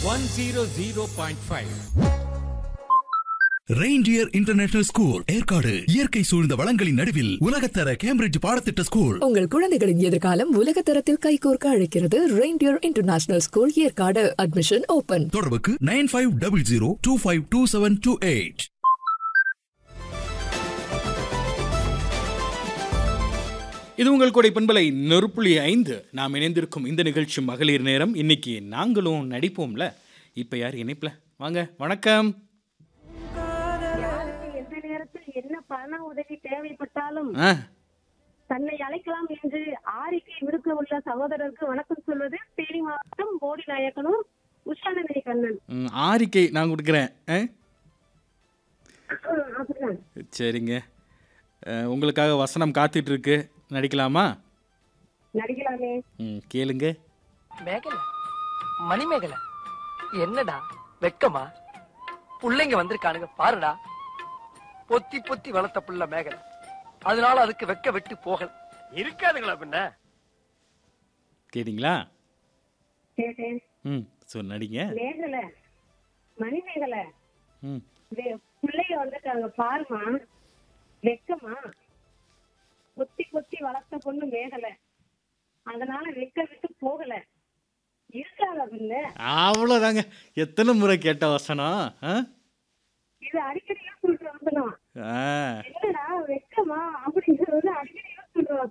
one zero zero point five reindeer international school Yercaud இயற்கை சூழ்ந்த வளங்களின் நடுவில் உலகத்தர கேம்பிரிட்ஜ் பாடத்திட்ட ஸ்கூல் உங்கள் குழந்தைகளின் எதிர்காலம் உலக தரத்தில் கைகோர்க்க அழைக்கிறது reindeer international school Yercaud admission open தொடர்புக்கு nine five double zero two five two seven two eight இது உங்கள் கொடை பண்பலை நெருப்புள்ளி ஐந்து நாம் இணைந்திருக்கும் இந்த நிகழ்ச்சி மகளிர் நேரம் இன்னைக்கு நாங்களும் நடிப்போம்ல இப்போ யார் இணைப்பில் வாங்க வணக்கம் யாருக்கு எந்த நேரத்தில் என்ன பண உதவி தேவைப்பட்டாலும் ஆ தன்னை அழைக்கலாம் என்று ஆரிக்கை விடுக்க உள்ள சகோதரருக்கு வணக்கம் சொல்வது தேனி மாவட்டம் போடி நாயக்கனூர் உஷானந்தி கண்ணன் ம், ஆரிக்கை நான் கொடுக்குறேன் ஆ அஹ் அப்படிதான் சரிங்க அஹ், உங்களுக்காக வசனம் காத்துட்டு இருக்கு நடிக்கலாமா நடிக்கலாமே ம் கேளுங்க மேகல மணிமேகலை என்னடா வெக்கமா புள்ளைங்க வந்திருக்கானுங்க பாருடா பொத்தி பொத்தி வளர்த்த புள்ள மேகலை அதனால அதுக்கு வெக்க வெட்டு போகல இருக்காதுங்களா பின்ன கேட்டிங்களா கேட்டேன் ம் ஸோ நடிங்க மேகல மணிமேகல ம் வே- பிள்ளைங்க வந்துட்டாங்க பாருமா வெக்கமா கொத்தி கொத்தி வளர்த்த பொண்ணு மேகல அதனால வெக்க விட்டு போகல இருக்காங்க பின்ன அவ்வளோதாங்க எத்தனை முறை கேட்ட வசனம் ஆ இது அடிக்கடி யூஸ் பண்ற வசனம் ஆ என்னடா வெக்கமா அப்படிங்கிறது அடிக்கடி யூஸ் பண்ற